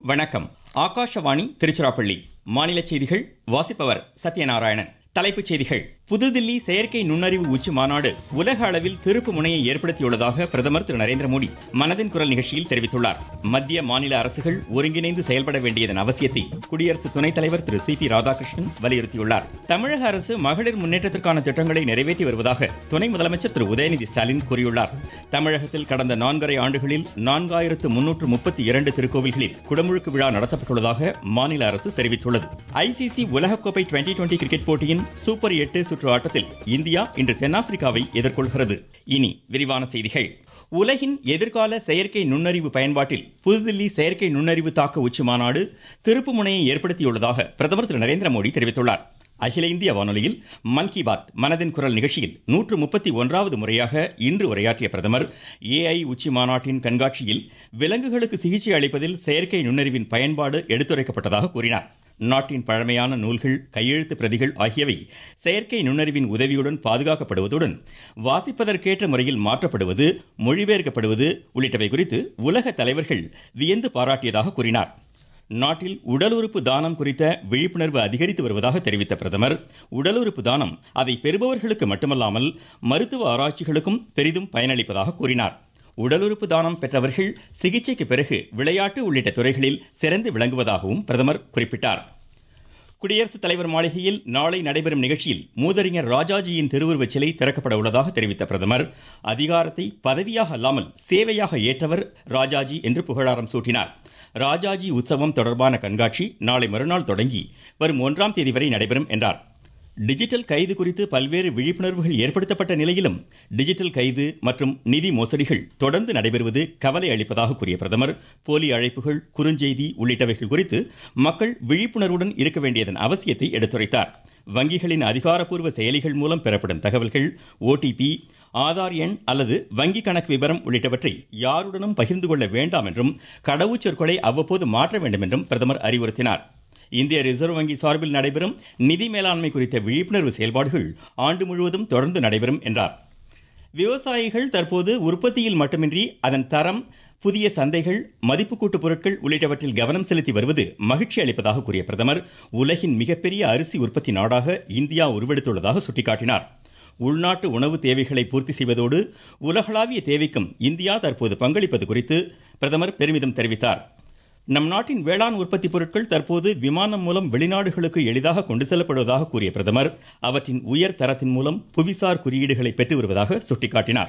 வணக்கம் ஆகாஷவாணி திருச்சிராப்பள்ளி மாநில செய்திகள் வாசிப்பவர் சத்யநாராயணன் தலைப்புச் செய்திகள் புதுதில்லி செயற்கை நுண்ணறிவு உச்சி மாநாடு உலக அளவில் திருப்பு முனையை ஏற்படுத்தியுள்ளதாக பிரதமர் திரு நரேந்திர மோடி மனதின் குரல் நிகழ்ச்சியில் தெரிவித்துள்ளார் மத்திய மாநில அரசுகள் ஒருங்கிணைந்து செயல்பட வேண்டியதன் அவசியத்தை குடியரசு துணைத் தலைவர் திரு சி பி ராதாகிருஷ்ணன் வலியுறுத்தியுள்ளார் தமிழக அரசு மகளிர் முன்னேற்றத்திற்கான திட்டங்களை நிறைவேற்றி வருவதாக துணை முதலமைச்சர் திரு உதயநிதி ஸ்டாலின் கூறியுள்ளார் தமிழகத்தில் கடந்த நான்கரை ஆண்டுகளில் நான்காயிரத்து முன்னூற்று முப்பத்தி இரண்டு திருக்கோவில்களில் குடமுழுக்கு விழா நடத்தப்பட்டுள்ளதாக மாநில அரசு தெரிவித்துள்ளது ஐசிசி உலகக்கோப்பை டுவெண்டி டுவெண்டி கிரிக்கெட் போட்டியின் சூப்பர் எட்டு சுற்று ஆட்டத்தில் இந்தியா இன்று தென்னாப்பிரிக்காவை எதிர்கொள்கிறது இனி விரிவான செய்திகள் உலகின் எதிர்கால செயற்கை நுண்ணறிவு பயன்பாட்டில் புதுதில்லி செயற்கை நுண்ணறிவு தாக்க உச்சி மாநாடு திருப்பு முனையை ஏற்படுத்தியுள்ளதாக பிரதமர் திரு நரேந்திர மோடி தெரிவித்துள்ளார் அகில இந்திய வானொலியில் மன் கி பாத் மனதின் குரல் நிகழ்ச்சியில் நூற்று முப்பத்தி ஒன்றாவது முறையாக இன்று உரையாற்றிய பிரதமர் ஏஐ உச்சி மாநாட்டின் கண்காட்சியில் விலங்குகளுக்கு சிகிச்சை அளிப்பதில் செயற்கை நுண்ணறிவின் பயன்பாடு எடுத்துரைக்கப்பட்டதாக கூறினார் நாட்டின் பழமையான நூல்கள் கையெழுத்து பிரதிகள் ஆகியவை செயற்கை நுண்ணறிவின் உதவியுடன் பாதுகாக்கப்படுவதுடன் வாசிப்பதற்கேற்ற முறையில் மாற்றப்படுவது மொழிபெயர்க்கப்படுவது உள்ளிட்டவை குறித்து உலக தலைவர்கள் வியந்து பாராட்டியதாக கூறினார் நாட்டில் உடல் உறுப்பு தானம் குறித்த விழிப்புணர்வு அதிகரித்து வருவதாக தெரிவித்த பிரதமர் உடல் உறுப்பு தானம் அதை பெறுபவர்களுக்கு மட்டுமல்லாமல் மருத்துவ ஆராய்ச்சிகளுக்கும் பெரிதும் பயனளிப்பதாக கூறினார் உடல் உறுப்பு தானம் பெற்றவர்கள் சிகிச்சைக்கு பிறகு விளையாட்டு உள்ளிட்ட துறைகளில் சிறந்து விளங்குவதாகவும் பிரதமர் குறிப்பிட்டார் குடியரசுத் தலைவர் மாளிகையில் நாளை நடைபெறும் நிகழ்ச்சியில் மூதறிஞர் ராஜாஜியின் திருவுருவச் சிலை திறக்கப்பட உள்ளதாக தெரிவித்த பிரதமர் அதிகாரத்தை பதவியாக அல்லாமல் சேவையாக ஏற்றவர் ராஜாஜி என்று புகழாரம் சூட்டினார் ராஜாஜி உற்சவம் தொடர்பான கண்காட்சி நாளை மறுநாள் தொடங்கி வரும் ஒன்றாம் தேதி வரை நடைபெறும் என்றார் டிஜிட்டல் கைது குறித்து பல்வேறு விழிப்புணர்வுகள் ஏற்படுத்தப்பட்ட நிலையிலும் டிஜிட்டல் கைது மற்றும் நிதி மோசடிகள் தொடர்ந்து நடைபெறுவது கவலை அளிப்பதாக கூறிய பிரதமர் போலி அழைப்புகள் குறுஞ்செய்தி உள்ளிட்டவைகள் குறித்து மக்கள் விழிப்புணர்வுடன் இருக்க வேண்டியதன் அவசியத்தை எடுத்துரைத்தார் வங்கிகளின் அதிகாரப்பூர்வ செயலிகள் மூலம் பெறப்படும் தகவல்கள் ஓடிபி ஆதார் எண் அல்லது வங்கி கணக்கு விவரம் உள்ளிட்டவற்றை யாருடனும் பகிர்ந்து கொள்ள வேண்டாம் என்றும் கடவுச்சொற்களை அவ்வப்போது மாற்ற வேண்டும் என்றும் பிரதமர் அறிவுறுத்தினார் இந்திய ரிசர்வ் வங்கி சார்பில் நடைபெறும் நிதி மேலாண்மை குறித்த விழிப்புணர்வு செயல்பாடுகள் ஆண்டு முழுவதும் தொடர்ந்து நடைபெறும் என்றார் விவசாயிகள் தற்போது உற்பத்தியில் மட்டுமின்றி அதன் தரம் புதிய சந்தைகள் மதிப்பு கூட்டு பொருட்கள் உள்ளிட்டவற்றில் கவனம் செலுத்தி வருவது மகிழ்ச்சி அளிப்பதாக கூறிய பிரதமர் உலகின் மிகப்பெரிய அரிசி உற்பத்தி நாடாக இந்தியா உருவெடுத்துள்ளதாக சுட்டிக்காட்டினார் உள்நாட்டு உணவு தேவைகளை பூர்த்தி செய்வதோடு உலகளாவிய தேவைக்கும் இந்தியா தற்போது பங்களிப்பது குறித்து பிரதமர் பெருமிதம் தெரிவித்தார் நம் நாட்டின் வேளாண் உற்பத்தி பொருட்கள் தற்போது விமானம் மூலம் வெளிநாடுகளுக்கு எளிதாக கொண்டு செல்லப்படுவதாக கூறிய பிரதமர் அவற்றின் உயர் தரத்தின் மூலம் புவிசார் குறியீடுகளை பெற்று வருவதாக சுட்டிக்காட்டினார்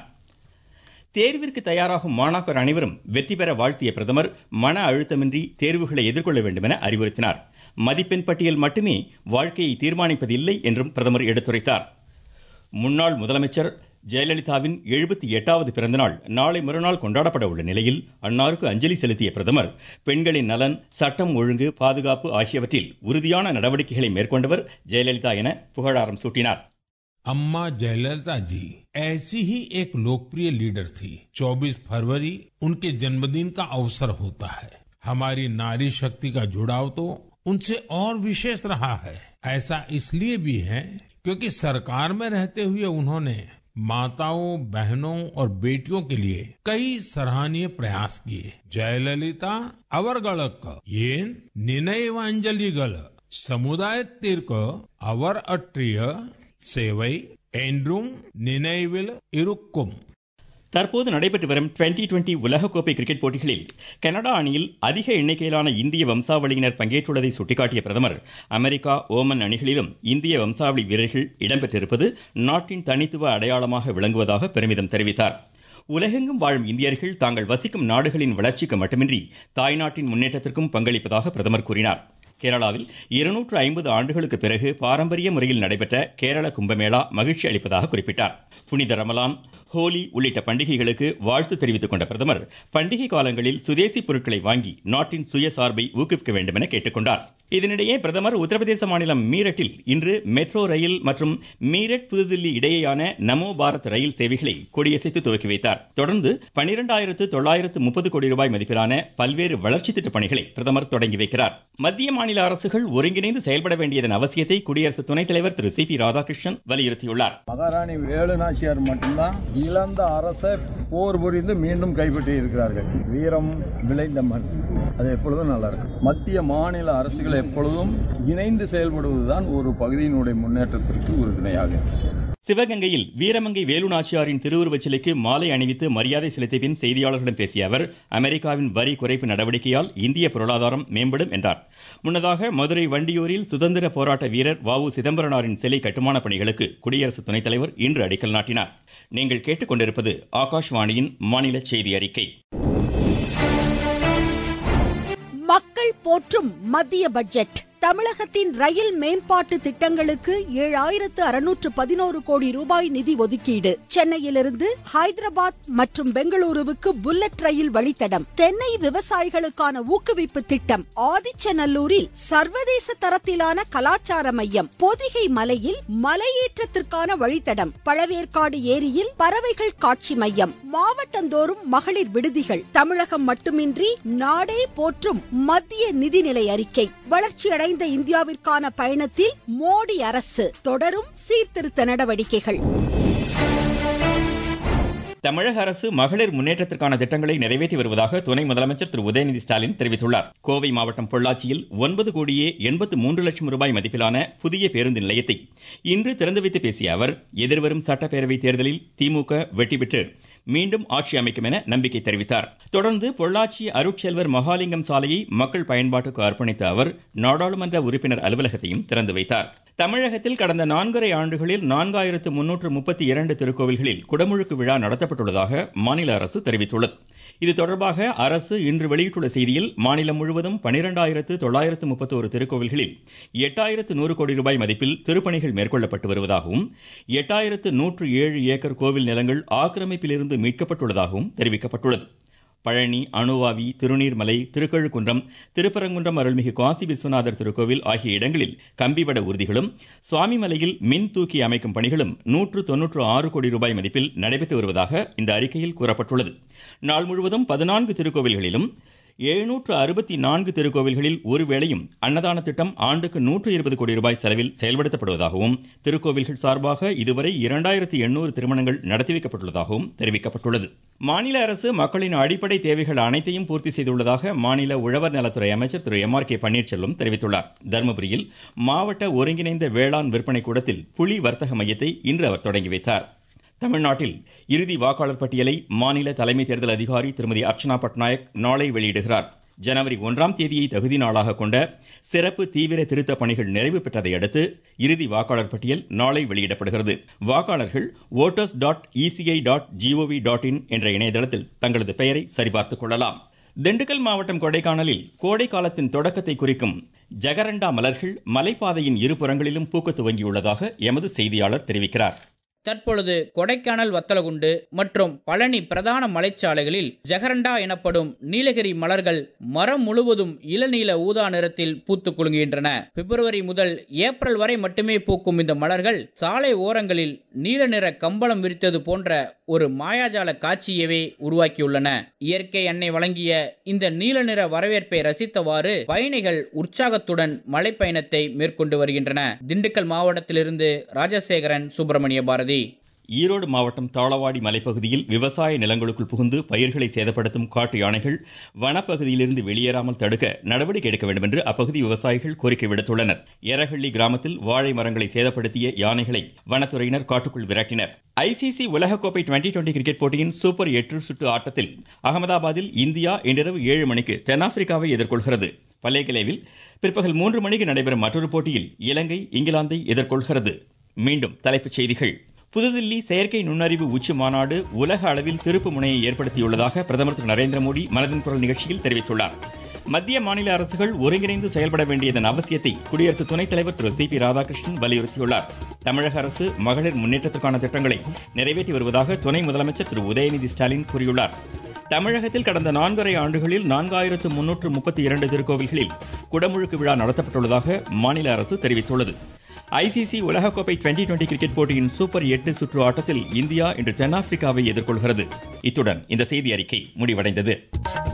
தேர்விற்கு தயாராகும் மாணாக்கர் அனைவரும் வெற்றி பெற வாழ்த்திய பிரதமர் மன அழுத்தமின்றி தேர்வுகளை எதிர்கொள்ள வேண்டும் என அறிவுறுத்தினார் மதிப்பெண் பட்டியல் மட்டுமே வாழ்க்கையை தீர்மானிப்பதில்லை என்றும் பிரதமர் எடுத்துரைத்தார் முன்னாள் முதலமைச்சர் ஜெயலலிதாவின் எழுபத்தி எட்டாவது பிறந்தநாள் நாளை மறுநாள் கொண்டாடப்பட உள்ள நிலையில் அன்னாருக்கு அஞ்சலி செலுத்திய பிரதமர் பெண்களின் நலன் சட்டம் ஒழுங்கு பாதுகாப்பு ஆகியவற்றில் உறுதியான நடவடிக்கைகளை மேற்கொண்டவர் ஜெயலலிதா என புகழாரம் சூட்டினார் अम्मा जयललिता जी ऐसी ही एक लोकप्रिय लीडर थी 24 फरवरी उनके जन्मदिन का अवसर होता है हमारी नारी शक्ति का जुड़ाव तो उनसे और विशेष रहा है ऐसा इसलिए भी है क्योंकि सरकार में रहते हुए उन्होंने माताओं बहनों और बेटियों के लिए कई सराहनीय प्रयास किए जयललिता अवरगड़क ये निर्णयवांजलिगल समुदाय तीर्क अवर अट्रिय சேவை என்றும் நினைவில் இருக்கும் தற்போது நடைபெற்று வரும் டுவெண்டி டுவெண்டி உலகக்கோப்பை கிரிக்கெட் போட்டிகளில் கனடா அணியில் அதிக எண்ணிக்கையிலான இந்திய வம்சாவளியினர் பங்கேற்றுள்ளதை சுட்டிக்காட்டிய பிரதமர் அமெரிக்கா ஓமன் அணிகளிலும் இந்திய வம்சாவளி வீரர்கள் இடம்பெற்றிருப்பது நாட்டின் தனித்துவ அடையாளமாக விளங்குவதாக பெருமிதம் தெரிவித்தார் உலகெங்கும் வாழும் இந்தியர்கள் தாங்கள் வசிக்கும் நாடுகளின் வளர்ச்சிக்கு மட்டுமின்றி தாய்நாட்டின் முன்னேற்றத்திற்கும் பங்களிப்பதாக பிரதமர் கூறினார் கேரளாவில் இருநூற்று ஐம்பது ஆண்டுகளுக்கு பிறகு பாரம்பரிய முறையில் நடைபெற்ற கேரள கும்பமேளா மகிழ்ச்சி அளிப்பதாக குறிப்பிட்டார் புனித ரமலான் ஹோலி உள்ளிட்ட பண்டிகைகளுக்கு வாழ்த்து தெரிவித்துக் கொண்ட பிரதமர் பண்டிகை காலங்களில் சுதேசி பொருட்களை வாங்கி நாட்டின் சுயசார்பை ஊக்குவிக்க வேண்டும் என கேட்டுக்கொண்டார் இதனிடையே பிரதமர் உத்தரப்பிரதேச மாநிலம் மீரட்டில் இன்று மெட்ரோ ரயில் மற்றும் மீரட் புதுதில்லி இடையேயான நமோ பாரத் ரயில் சேவைகளை கொடியசைத்து துவக்கி வைத்தார் தொடர்ந்து பனிரெண்டாயிரத்து தொள்ளாயிரத்து முப்பது கோடி ரூபாய் மதிப்பிலான பல்வேறு வளர்ச்சி திட்ட பணிகளை பிரதமர் தொடங்கி வைக்கிறார் மத்திய மாநில அரசுகள் ஒருங்கிணைந்து செயல்பட வேண்டியதன் அவசியத்தை குடியரசு துணைத் தலைவர் திரு சி பி ராதாகிருஷ்ணன் வலியுறுத்தியுள்ளார் மகாராணி வேலு நாச்சியார் மட்டும்தான் இழந்த அரசை போர் புரிந்து மீண்டும் கைப்பற்றி இருக்கிறார்கள் வீரம் விளைந்த மண் அது எப்பொழுதும் நல்லா இருக்கும் மத்திய மாநில அரசுகள் எப்பொழுதும் இணைந்து செயல்படுவதுதான் ஒரு பகுதியினுடைய முன்னேற்றத்திற்கு உறுதுணையாக சிவகங்கையில் வீரமங்கை வேலு நாச்சியாரின் திருவுருவச் சிலைக்கு மாலை அணிவித்து மரியாதை செலுத்திய பின் செய்தியாளர்களிடம் பேசிய அவர் அமெரிக்காவின் வரி குறைப்பு நடவடிக்கையால் இந்திய பொருளாதாரம் மேம்படும் என்றார் முன்னதாக மதுரை வண்டியூரில் சுதந்திர போராட்ட வீரர் வ உ சிதம்பரனாரின் சிலை கட்டுமான பணிகளுக்கு குடியரசு துணைத் தலைவர் இன்று அடிக்கல் நாட்டினார் நீங்கள் கேட்டுக்கொண்டிருப்பது ஆகாஷ்வாணியின் மாநில செய்தி அறிக்கை மக்கள் போற்றும் மத்திய பட்ஜெட் தமிழகத்தின் ரயில் மேம்பாட்டு திட்டங்களுக்கு ஏழாயிரத்து அறுநூற்று பதினோரு கோடி ரூபாய் நிதி ஒதுக்கீடு சென்னையிலிருந்து ஹைதராபாத் மற்றும் பெங்களூருவுக்கு புல்லட் ரயில் வழித்தடம் தென்னை விவசாயிகளுக்கான ஊக்குவிப்பு திட்டம் ஆதிச்சநல்லூரில் சர்வதேச தரத்திலான கலாச்சார மையம் பொதிகை மலையில் மலையேற்றத்திற்கான வழித்தடம் பழவேற்காடு ஏரியில் பறவைகள் காட்சி மையம் மாவட்டந்தோறும் மகளிர் விடுதிகள் தமிழகம் மட்டுமின்றி நாடே போற்றும் மத்திய நிதிநிலை அறிக்கை வளர்ச்சியடைந்த நிறைந்த இந்தியாவிற்கான பயணத்தில் மோடி அரசு தொடரும் சீர்திருத்த நடவடிக்கைகள் தமிழக அரசு மகளிர் முன்னேற்றத்திற்கான திட்டங்களை நிறைவேற்றி வருவதாக துணை முதலமைச்சர் திரு உதயநிதி ஸ்டாலின் தெரிவித்துள்ளார் கோவை மாவட்டம் பொள்ளாச்சியில் ஒன்பது கோடியே எண்பத்து மூன்று லட்சம் ரூபாய் மதிப்பிலான புதிய பேருந்து நிலையத்தை இன்று திறந்து வைத்து பேசிய அவர் எதிர்வரும் சட்டப்பேரவை தேர்தலில் திமுக வெற்றி பெற்று மீண்டும் ஆட்சி அமைக்கும் என நம்பிக்கை தெரிவித்தார் தொடர்ந்து பொள்ளாச்சி அருட்செல்வர் மகாலிங்கம் சாலையை மக்கள் பயன்பாட்டுக்கு அர்ப்பணித்த அவர் நாடாளுமன்ற உறுப்பினர் அலுவலகத்தையும் திறந்து வைத்தார் தமிழகத்தில் கடந்த நான்கரை ஆண்டுகளில் நான்காயிரத்து முன்னூற்று முப்பத்தி இரண்டு திருக்கோவில்களில் குடமுழுக்கு விழா நடத்தப்பட்டுள்ளதாக மாநில அரசு தெரிவித்துள்ளது இது தொடர்பாக அரசு இன்று வெளியிட்டுள்ள செய்தியில் மாநிலம் முழுவதும் பனிரெண்டாயிரத்து தொள்ளாயிரத்து முப்பத்தோரு திருக்கோவில்களில் எட்டாயிரத்து நூறு கோடி ரூபாய் மதிப்பில் திருப்பணிகள் மேற்கொள்ளப்பட்டு வருவதாகவும் எட்டாயிரத்து நூற்று ஏழு ஏக்கர் கோவில் நிலங்கள் ஆக்கிரமிப்பிலிருந்து மீட்கப்பட்டுள்ளதாகவும் தெரிவிக்கப்பட்டுள்ளது பழனி அணுவாவி திருநீர்மலை திருக்கழுக்குன்றம் திருப்பரங்குன்றம் அருள்மிகு காசி விஸ்வநாதர் திருக்கோவில் ஆகிய இடங்களில் கம்பிவட ஊர்திகளும் சுவாமிமலையில் மின் தூக்கி அமைக்கும் பணிகளும் நூற்று தொன்னூற்று ஆறு கோடி ரூபாய் மதிப்பில் நடைபெற்று வருவதாக இந்த அறிக்கையில் கூறப்பட்டுள்ளது நாள் முழுவதும் பதினான்கு திருக்கோவில்களிலும் எழுநூற்று அறுபத்தி நான்கு திருக்கோவில்களில் ஒருவேளையும் அன்னதான திட்டம் ஆண்டுக்கு நூற்று இருபது கோடி ரூபாய் செலவில் செயல்படுத்தப்படுவதாகவும் திருக்கோவில்கள் சார்பாக இதுவரை இரண்டாயிரத்தி எண்ணூறு திருமணங்கள் நடத்தி வைக்கப்பட்டுள்ளதாகவும் தெரிவிக்கப்பட்டுள்ளது மாநில அரசு மக்களின் அடிப்படை தேவைகள் அனைத்தையும் பூர்த்தி செய்துள்ளதாக மாநில உழவர் நலத்துறை அமைச்சர் Thiru M R K Panneerselvam தெரிவித்துள்ளார் தருமபுரியில் மாவட்ட ஒருங்கிணைந்த வேளாண் விற்பனை கூடத்தில் புலி வர்த்தக மையத்தை இன்று அவர் தொடங்கி வைத்தார் தமிழ்நாட்டில் இறுதி வாக்காளர் பட்டியலை மாநில தலைமை தேர்தல் அதிகாரி திருமதி அர்ச்சனா பட்நாயக் நாளை வெளியிடுகிறார் ஜனவரி ஒன்றாம் தேதியை தகுதி நாளாக கொண்ட சிறப்பு தீவிர திருத்த பணிகள் நிறைவு பெற்றதை அடுத்து இறுதி வாக்காளர் பட்டியல் நாளை வெளியிடப்படுகிறது வாக்காளர்கள் voters dot ECI dot GOV dot in என்ற இணையதளத்தில் தங்களது பெயரை சரிபார்த்துக் கொள்ளலாம் திண்டுக்கல் மாவட்டம் கொடைக்கானலில் கோடை காலத்தின் தொடக்கத்தை குறிக்கும் ஜகரண்டா மலர்கள் மலைப்பாதையின் இருபுறங்களிலும் பூக்க துவங்கியுள்ளதாக எமது செய்தியாளர் தெரிவிக்கிறார் தற்பொழுது கொடைக்கானல் வத்தலகுண்டு மற்றும் பழனி பிரதான மலைச்சாலைகளில் ஜெகரண்டா எனப்படும் நீலகிரி மலர்கள் மரம் முழுவதும் இளநீல ஊதா நிறத்தில் பூத்து குலுங்குகின்றன பிப்ரவரி முதல் ஏப்ரல் வரை மட்டுமே பூக்கும் இந்த மலர்கள் சாலை ஓரங்களில் நீல நிற கம்பளம் விரித்தது போன்ற ஒரு மாயாஜால காட்சியவே உருவாக்கியுள்ளன இயற்கை அன்னை வழங்கிய இந்த நீல நிற வரவேற்பை ரசித்தவாறு பயணிகள் உற்சாகத்துடன் மலைப்பயணத்தை மேற்கொண்டு வருகின்றன திண்டுக்கல் மாவட்டத்திலிருந்து ராஜசேகரன் சுப்பிரமணிய பாரதி ஈரோடு மாவட்டம் தாளவாடி மலைப்பகுதியில் விவசாய நிலங்களுக்குள் புகுந்து பயிர்களை சேதப்படுத்தும் காட்டு யானைகள் வனப்பகுதியிலிருந்து வெளியேறாமல் தடுக்க நடவடிக்கை எடுக்க வேண்டும் என்று அப்பகுதி விவசாயிகள் கோரிக்கை விடுத்துள்ளனர் எரஹள்ளி கிராமத்தில் வாழை மரங்களை சேதப்படுத்திய யானைகளை வனத்துறையினர் காட்டுக்குள் விரட்டினர் ஐசிசி உலகக்கோப்பை டுவெண்டி டுவெண்டி கிரிக்கெட் போட்டியின் சூப்பர் எட்டு சுற்று ஆட்டத்தில் அகமதாபாத்தில் இந்தியா இன்றிரவு ஏழு மணிக்கு தென்னாப்பிரிக்காவை எதிர்கொள்கிறது பல்லேகலேவில் பிற்பகல் மூன்று மணிக்கு நடைபெறும் மற்றொரு போட்டியில் இலங்கை இங்கிலாந்தை எதிர்கொள்கிறது மீண்டும் தலைப்புச் செய்திகள் புதுதில்லி செயற்கை நுண்ணறிவு உச்சி மாநாடு உலக அளவில் திருப்பு முனையை ஏற்படுத்தியுள்ளதாக பிரதமர் திரு நரேந்திர மோடி மனதின் குரல் நிகழ்ச்சியில் தெரிவித்துள்ளார் மத்திய மாநில அரசுகள் ஒருங்கிணைந்து செயல்பட வேண்டியதன் அவசியத்தை குடியரசு துணைத் தலைவர் திரு சி பி ராதாகிருஷ்ணன் வலியுறுத்தியுள்ளார் தமிழக அரசு மகளிர் முன்னேற்றத்திற்கான திட்டங்களை நிறைவேற்றி வருவதாக துணை முதலமைச்சர் திரு உதயநிதி ஸ்டாலின் கூறியுள்ளார் தமிழகத்தில் கடந்த நான்கரை ஆண்டுகளில் நான்காயிரத்து முன்னூற்று முப்பத்தி இரண்டு திருக்கோவில்களில் குடமுழுக்கு விழா நடத்தப்பட்டுள்ளதாக மாநில அரசு தெரிவித்துள்ளது ஐசிசி உலகக்கோப்பை டுவெண்டி டுவெண்டி கிரிக்கெட் போட்டியின் சூப்பர் எட்டு சுற்று ஆட்டத்தில் இந்தியா இன்று தென்னாப்பிரிக்காவை எதிர்கொள்கிறது இத்துடன் இந்த செய்தி அறிக்கை முடிவடைந்தது